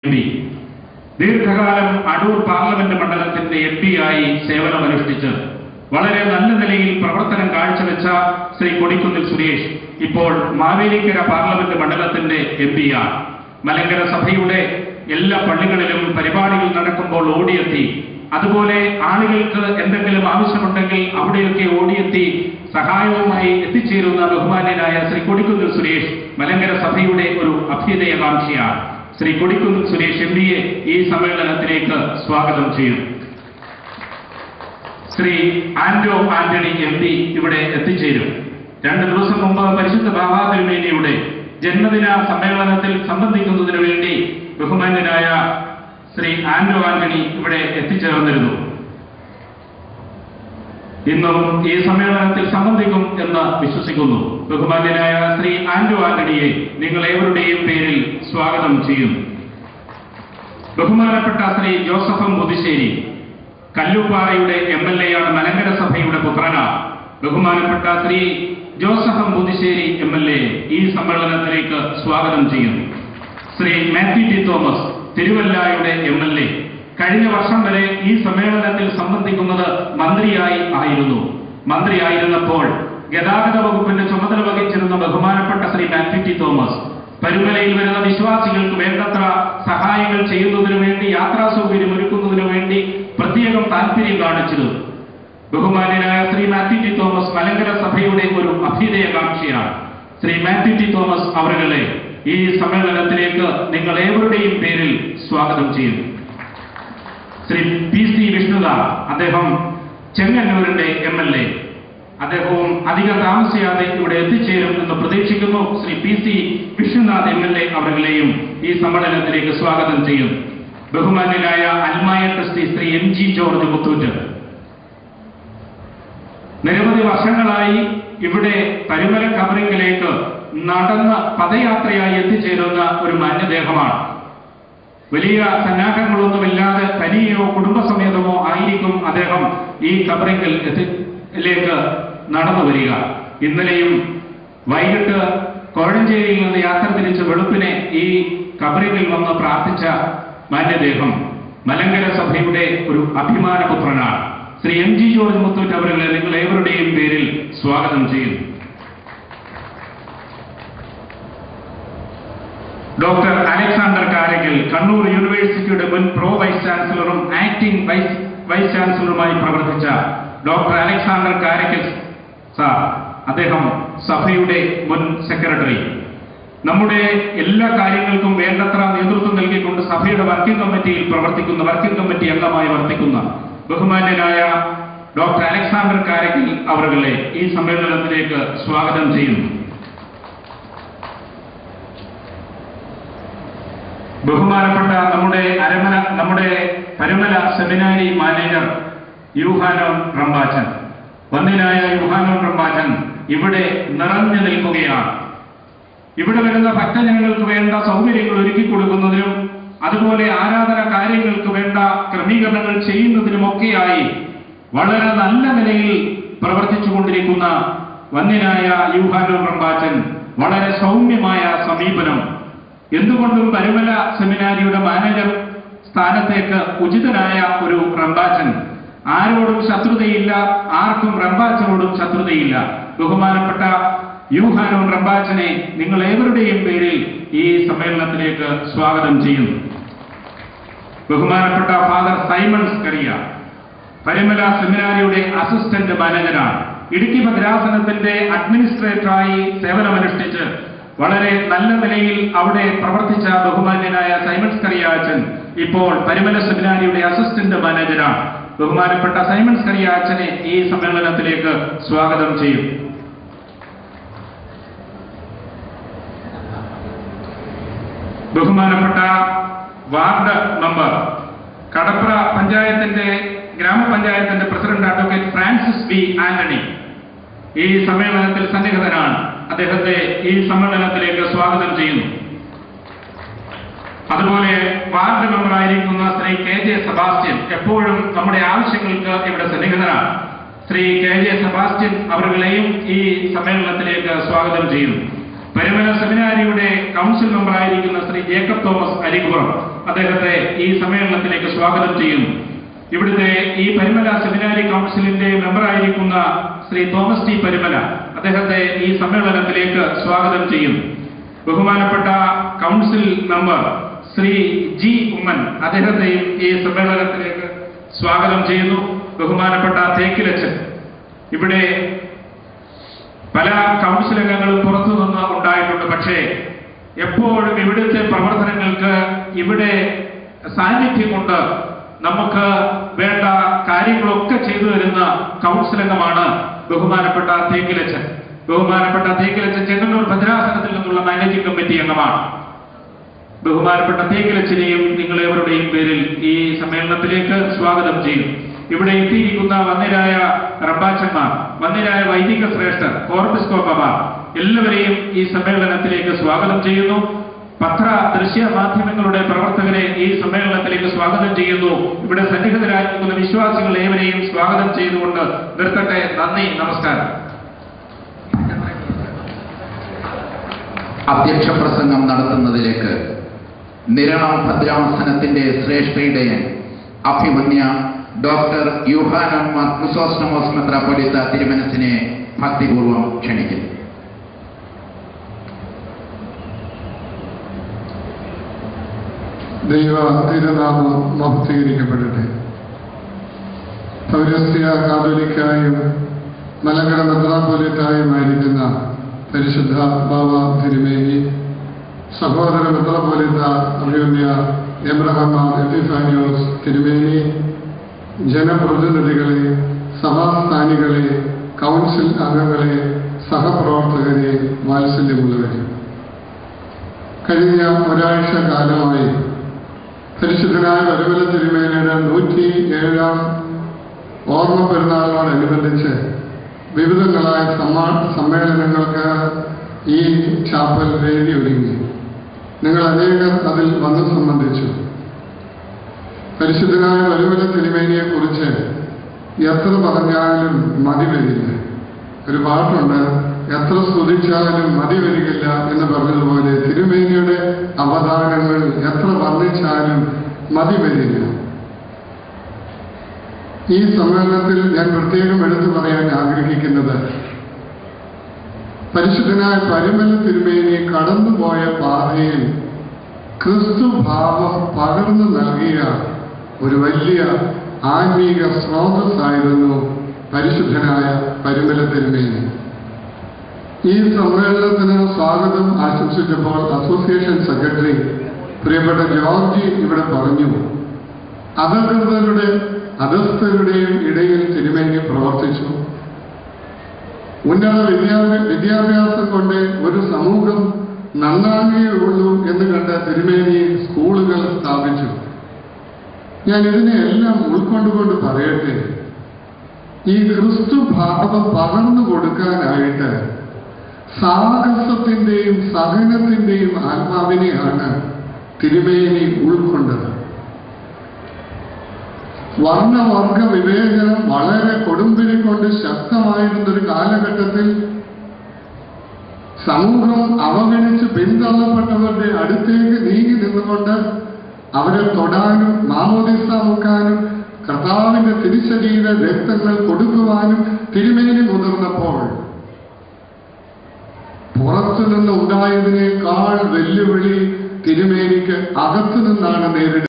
M P ദീർഘകാലം Adoor parliament മണ്ഡലത്തിന്റെ M P ആയി സേവനമനുഷ്ഠിച്ച് വളരെ നല്ല നിലയിൽ പ്രവർത്തനം കാഴ്ചവെച്ച ശ്രീ കൊടിക്കുന്നിൽ സുരേഷ് ഇപ്പോൾ മാവേലിക്കര പാർലമെന്റ് മണ്ഡലത്തിന്റെ എം പിയാണ് മലങ്കര സഭയുടെ എല്ലാ പള്ളികളിലും പരിപാടികൾ നടക്കുമ്പോൾ ഓടിയെത്തി അതുപോലെ ആളുകൾക്ക് എന്തെങ്കിലും ആവശ്യമുണ്ടെങ്കിൽ അവിടെയൊക്കെ ഓടിയെത്തി സഹായവുമായി എത്തിച്ചേരുന്ന ബഹുമാന്യനായ ശ്രീ കൊടിക്കുന്നിൽ സുരേഷ് മലങ്കര സഭയുടെ ഒരു അഭ്യുദയകാംക്ഷിയാണ് ശ്രീ കൊടിക്കുന്നിൽ സുരേഷ് എം പിയെ ഈ സമ്മേളനത്തിലേക്ക് സ്വാഗതം ചെയ്യും ശ്രീ ആന്റോ ആന്റണി എം പി ഇവിടെ എത്തിച്ചേരും രണ്ട് ദിവസം മുമ്പ് പരിശുദ്ധ ബാബാ തിരുമേനിയുടെ ജന്മദിന സമ്മേളനത്തിൽ സംബന്ധിക്കുന്നതിന് വേണ്ടി ബഹുമാന്യനായ ശ്രീ ആന്റോ ആന്റണി ഇവിടെ എത്തിച്ചേർന്നിരുന്നു ഇന്നും ഈ സമ്മേളനത്തിൽ സംബന്ധിക്കും എന്ന് വിശ്വസിക്കുന്നു ബഹുമാന്യനായ ശ്രീ ആന്റോ ആന്റണിയെ നിങ്ങൾ ഏവരുടെയും പേരിൽ സ്വാഗതം ചെയ്യുന്നു ബഹുമാനപ്പെട്ട ശ്രീ ജോസഫം മുതിശ്ശേരി കല്ലുപ്പാറയുടെ എം എൽ എ ആണ് മലങ്കര സഭയുടെ പുത്രനാണ് ബഹുമാനപ്പെട്ട Shri Joseph Muthissery M L A ഈ സമ്മേളനത്തിലേക്ക് സ്വാഗതം ചെയ്യുന്നു ശ്രീ മാത്യു ടി തോമസ് തിരുവല്ലായുടെ എം എൽ എ കഴിഞ്ഞ വർഷം വരെ ഈ സമ്മേളനത്തിൽ സംബന്ധിക്കുന്നത് മന്ത്രിയായി ആയിരുന്നു മന്ത്രിയായിരുന്നപ്പോൾ ഗതാഗത വകുപ്പിന്റെ ചുമതല വഹിച്ചിരുന്ന ബഹുമാനപ്പെട്ട ശ്രീ മാത്യു ടി തോമസ് പരുമലയിൽ വരുന്ന വിശ്വാസികൾക്ക് വേണ്ടത്ര സഹായങ്ങൾ ചെയ്യുന്നതിനു വേണ്ടി യാത്രാ സൗകര്യം ഒരുക്കുന്നതിനു വേണ്ടി പ്രത്യേകം താല്പര്യം കാണിച്ചിരുന്നു ബഹുമാന്യനായ ശ്രീ മാത്യു ടി തോമസ് മലങ്കര സഭയുടെ ഒരു അഭ്യുദയകാംക്ഷിയാണ് ശ്രീ മാത്യു ടി തോമസ് അവരുടെ ഈ സമ്മേളനത്തിലേക്ക് നിങ്ങൾ ഏവരുടെയും പേരിൽ സ്വാഗതം ചെയ്യുന്നു ശ്രീ പി സി വിഷ്ണുദാസ് അദ്ദേഹം ചെങ്ങന്നൂരിന്റെ എം എൽ എ അദ്ദേഹവും അധികം താമസിയാതെ ഇവിടെ എത്തിച്ചേരും എന്ന് പ്രതീക്ഷിക്കുന്നു Shri P C Vishnunath M L A അവരുടെയും ഈ സമ്മേളനത്തിലേക്ക് സ്വാഗതം ചെയ്യും ബഹുമാന്യനായ അൽമായ trustee Shri M G George Muthoot നിരവധി വർഷങ്ങളായി ഇവിടെ പരിമല കബറിങ്കിലേക്ക് നടന്ന് പദയാത്രയായി എത്തിച്ചേരുന്ന ഒരു മാന്യദേഹമാണ് വലിയ സന്നാഹങ്ങളൊന്നുമില്ലാതെ തനിയോ കുടുംബസമേതമോ ആയിരിക്കും അദ്ദേഹം ഈ കബറിങ്കൽ എത്തിലേക്ക് നടന്നു വരിക ഇന്നലെയും വൈകിട്ട് കോഴഞ്ചേരിയിൽ നിന്ന് യാത്ര തിരിച്ച് വെളുപ്പിനെ ഈ കബറിങ്കിൽ വന്ന് പ്രാർത്ഥിച്ച മാന്യദേഹം മലങ്കര സഭയുടെ ഒരു അഭിമാനപുത്രനാണ് ശ്രീ എം ജി ജോർജ് മുത്തൂറ്റ് അവരെ നിങ്ങൾ ഏവരുടെയും പേരിൽ സ്വാഗതം ചെയ്യുന്നു ഡോക്ടർ അലക്സാണ്ടർ കാരകൽ കണ്ണൂർ യൂണിവേഴ്സിറ്റിയുടെ മുൻ പ്രോ വൈസ് ചാൻസലറും ആക്ടിംഗ് വൈസ് വൈസ് ചാൻസലറുമായി പ്രവർത്തിച്ച ഡോക്ടർ അലക്സാണ്ടർ കാരക്കൽ സാർ അദ്ദേഹം സഭയുടെ മുൻ സെക്രട്ടറി നമ്മുടെ എല്ലാ കാര്യങ്ങൾക്കും വേണ്ടത്ര നേതൃത്വം നൽകിക്കൊണ്ട് സഭയുടെ വർക്കിംഗ് കമ്മിറ്റിയിൽ പ്രവർത്തിക്കുന്ന വർക്കിംഗ് കമ്മിറ്റി അംഗമായി വർത്തിക്കുന്ന ബഹുമാന്യനായ ഡോക്ടർ അലക്സാണ്ടർ കാരക്കൽ അവരുടെ ഈ സമ്മേളനത്തിലേക്ക് സ്വാഗതം ചെയ്യുന്നു ബഹുമാനപ്പെട്ട നമ്മുടെ അരമന നമ്മുടെ പരുമല സെമിനാരി മാനേജർ യൂഹാനോൻ റംബാച്ചൻ വന്ദിനായ യൂഹാനോൻ റംബാച്ചൻ ഇവിടെ നിറഞ്ഞു നിൽക്കുകയാണ് ഇവിടെ വരുന്ന ഭക്തജനങ്ങൾക്ക് വേണ്ട സൗകര്യങ്ങൾ ഒരുക്കി കൊടുക്കുന്നതിനും അതുപോലെ ആരാധന കാര്യങ്ങൾക്ക് വേണ്ട ക്രമീകരണങ്ങൾ ചെയ്യുന്നതിനുമൊക്കെയായി വളരെ നല്ല നിലയിൽ പ്രവർത്തിച്ചുകൊണ്ടിരിക്കുന്ന വന്യനായ യൂഹാനോൻ റംബാച്ചൻ വളരെ സൗമ്യമായ സമീപനം എന്തുകൊണ്ടും പരുമല സെമിനാരിയുടെ മാനേജർ സ്ഥാനത്തേക്ക് ഉചിതനായ ഒരു റംബാച്ചൻ ആരോടും ശത്രുതയില്ല ആർക്കും റംബാച്ചനോടും ശത്രുതയില്ല ബഹുമാനപ്പെട്ട യൂഹാനോൻ റംബാച്ചനെ നിങ്ങൾ ഏവരുടെയും പേരിൽ ഈ സമ്മേളനത്തിലേക്ക് സ്വാഗതം ചെയ്യുന്നു ബഹുമാനപ്പെട്ട ഫാദർ സൈമൺ സ്കറിയ പരുമല സെമിനാരിയുടെ അസിസ്റ്റന്റ് മാനേജറാണ് ഇടുക്കി ഭദ്രാസനത്തിന്റെ അഡ്മിനിസ്ട്രേറ്ററായി സേവനമനുഷ്ഠിച്ച് വളരെ നല്ല നിലയിൽ അവിടെ പ്രവർത്തിച്ച ബഹുമാന്യനായ സൈമൺ സ്കറിയാച്ചൻ ഇപ്പോൾ പരിമല സെമിനാരിയുടെ അസിസ്റ്റന്റ് മാനേജറാണ് ബഹുമാനപ്പെട്ട സൈമൺ സ്കറിയാച്ചനെ ഈ സമ്മേളനത്തിലേക്ക് സ്വാഗതം ചെയ്യും ബഹുമാനപ്പെട്ട വാർഡ് മെമ്പർ കടപ്ര പഞ്ചായത്തിന്റെ ഗ്രാമപഞ്ചായത്തിന്റെ president advocate Francis B Antony ഈ സമ്മേളനത്തിൽ സന്നിഹിതനാണ് അദ്ദേഹത്തെ ഈ സമ്മേളനത്തിലേക്ക് സ്വാഗതം ചെയ്യുന്നു അതുപോലെ വാർഡ് മെമ്പറായിരിക്കുന്ന ശ്രീ കെ ജെ സെബാസ്റ്റ്യൻ എപ്പോഴും നമ്മുടെ ആവശ്യങ്ങൾക്ക് ഇവിടെ സന്നിഹിതനാണ് ശ്രീ കെ ജെ സെബാസ്റ്റ്യൻ അവരുകളെയും ഈ സമ്മേളനത്തിലേക്ക് സ്വാഗതം ചെയ്യുന്നു പരിമല സെമിനാരിയുടെ കൗൺസിൽ മെമ്പറായിരിക്കുന്ന ശ്രീ ജേക്കബ് തോമസ് അരികുപുറം അദ്ദേഹത്തെ ഈ സമ്മേളനത്തിലേക്ക് സ്വാഗതം ചെയ്യുന്നു ഇവിടുത്തെ ഈ പരിമല സെമിനാരി കൗൺസിലിന്റെ മെമ്പറായിരിക്കുന്ന ശ്രീ തോമസ് ടി പരിമല അദ്ദേഹത്തെ ഈ സമ്മേളനത്തിലേക്ക് സ്വാഗതം ചെയ്യുന്നു ബഹുമാനപ്പെട്ട council member Shri G Oommen അദ്ദേഹത്തെയും ഈ സമ്മേളനത്തിലേക്ക് സ്വാഗതം ചെയ്യുന്നു ബഹുമാനപ്പെട്ട തേക്കിലച്ചൻ ഇവിടെ പല കൗൺസിൽ അംഗങ്ങളും പുറത്തു നിന്ന് ഉണ്ടായിട്ടുണ്ട് പക്ഷേ എപ്പോഴും ഇവിടുത്തെ പ്രവർത്തനങ്ങൾക്ക് ഇവിടെ സാന്നിധ്യം കൊണ്ട് നമുക്ക് വേണ്ട കാര്യങ്ങളൊക്കെ ചെയ്തു തരുന്ന കൗൺസിൽ അംഗമാണ് ബഹുമാനപ്പെട്ട തേക്കിലച്ചൻ ബഹുമാനപ്പെട്ട തേക്കിലച്ചൻ ചെങ്ങന്നൂർ ഭദ്രാസനത്തിൽ നിന്നുള്ള മാനേജിംഗ് കമ്മിറ്റി അംഗമാണ് ബഹുമാനപ്പെട്ട തേക്കിലച്ചനെയും നിങ്ങളേവരുടെയും പേരിൽ ഈ സമ്മേളനത്തിലേക്ക് സ്വാഗതം ചെയ്യും ഇവിടെ എത്തിയിരിക്കുന്ന വന്യരായ റബ്ബാച്ചന്മാർ വന്യരായ വൈദിക ശ്രേഷ്ഠർ കോർപ്പിസ്കോപ്പമാർ എല്ലാവരെയും ഈ സമ്മേളനത്തിലേക്ക് സ്വാഗതം ചെയ്യുന്നു പത്ര ദൃശ്യ മാധ്യമങ്ങളുടെ പ്രവർത്തകരെ ഈ സമ്മേളനത്തിലേക്ക് സ്വാഗതം ചെയ്യുന്നു ഇവിടെ സന്നിഹിതരായിരിക്കുന്ന വിശ്വാസികൾ ഏവരെയും സ്വാഗതം ചെയ്തുകൊണ്ട് നിർത്തട്ടെ നന്ദി നമസ്കാരം അധ്യക്ഷ പ്രസംഗം നടത്തുന്നതിലേക്ക് നിരണം ഭദ്രാസനത്തിന്റെ ശ്രേഷ്ഠയുടെയൻ അഭിമന്യ ഡോക്ടർ യുഹാനൻ മാർ ക്രിസോസ്റ്റമോസ് മെത്രാപ്പൊലിത്ത തിരുമനസിനെ ഭക്തിപൂർവം ക്ഷണിക്കുന്നു ദൈവ തിരുനാമം മഹത്വീകരിക്കപ്പെടട്ടെ പൗരസ്ത്യ കാതോലിക്കായും മലങ്കര മെത്രാപോലിത്തായുമായിരിക്കുന്ന പരിശുദ്ധ ബാബ തിരുമേനി സഹോദര മെത്രാപോലിത്ത അഭിമന്യ എബ്രഹാം എത്തിഫാനിയോസ് തിരുമേനി ജനപ്രതിനിധികളെ സഭാസ്ഥാനികളെ കൗൺസിൽ അംഗങ്ങളെ സഹപ്രവർത്തകരെ വാത്സല്യമുള്ളവരെ കഴിഞ്ഞ ഒരാഴ്ച കാലമായി പരിശുദ്ധനായ വരവല തിരുമേനയുടെ നൂറ്റി ഏഴാം ഓർമ്മ പെരുന്നാളിനോടനുബന്ധിച്ച് വിവിധങ്ങളായ സമ്മാ സമ്മേളനങ്ങൾക്ക് ഈ ചാപ്പൽ വേദി ഒരുങ്ങി നിങ്ങൾ അനേകർ അതിൽ വന്നു സംബന്ധിച്ചു പരിശുദ്ധനായ വരവല തിരുമേനിയെ കുറിച്ച് എത്ര പറഞ്ഞാലും മതി വരില്ല ഒരു പാട്ടുണ്ട് എത്ര സ്തുതിച്ചാലും മതി വരികില്ല എന്ന് പറഞ്ഞതുപോലെ തിരുമേനിയുടെ അവതാരങ്ങൾ എത്ര വർണ്ണിച്ചാലും മതി വരില്ല ഈ സമ്മേളനത്തിൽ ഞാൻ പ്രത്യേകം എടുത്തു പറയാൻ ആഗ്രഹിക്കുന്നത് പരിശുദ്ധനായ പരിമല തിരുമേനി കടന്നുപോയ പാതയിൽ ക്രിസ്തു ഭാവം പകർന്നു നൽകിയ ഒരു വലിയ ആത്മീക സ്രോതസ്സായിരുന്നു പരിശുദ്ധനായ പരിമല തിരുമേനി ഈ സമ്മേളനത്തിന് സ്വാഗതം ആശംസിച്ചപ്പോൾ അസോസിയേഷൻ സെക്രട്ടറി പ്രിയപ്പെട്ട ജോർജി ഇവിടെ പറഞ്ഞു അധകൃതരുടെ അധസ്ഥരുടെയും ഇടയിൽ തിരുമേനി പ്രവർത്തിച്ചു ഉന്നത വിദ്യാഭ്യാ വിദ്യാഭ്യാസം കൊണ്ട് ഒരു സമൂഹം നന്നാകുകയുള്ളൂ എന്ന് കണ്ട തിരുമേനി സ്കൂളുകൾ സ്ഥാപിച്ചു ഞാൻ ഇതിനെ എല്ലാം ഉൾക്കൊണ്ടുകൊണ്ട് പറയട്ടെ ഈ ക്രിസ്തു ഭാവം പകർന്നു കൊടുക്കാനായിട്ട് സാഹസത്തിന്റെയും സഹനത്തിന്റെയും ആത്മാവിനെയാണ് തിരുമേനി ഉൾക്കൊണ്ടത് വർണ്ണവർഗ വിവേചനം വളരെ കൊടുമ്പിരി കൊണ്ട് ശക്തമായിരുന്ന ഒരു കാലഘട്ടത്തിൽ സമൂഹം അവഗണിച്ച് പിന്തള്ളപ്പെട്ടവരുടെ അടുത്തേക്ക് നീങ്ങി നിന്നുകൊണ്ട് അവരെ തൊടാനും മാമോദിസ മുക്കാനും കർത്താവിന്റെ തിരിച്ചടിയുടെ രക്തങ്ങൾ കൊടുക്കുവാനും തിരുമേനി മുതിർന്നപ്പോൾ പുറത്തുനിന്ന് ഉണ്ടായതിനേക്കാൾ വെല്ലുവിളി തിരുമേനിക്ക് അകത്തു നിന്നാണ് നേരിടുന്നത്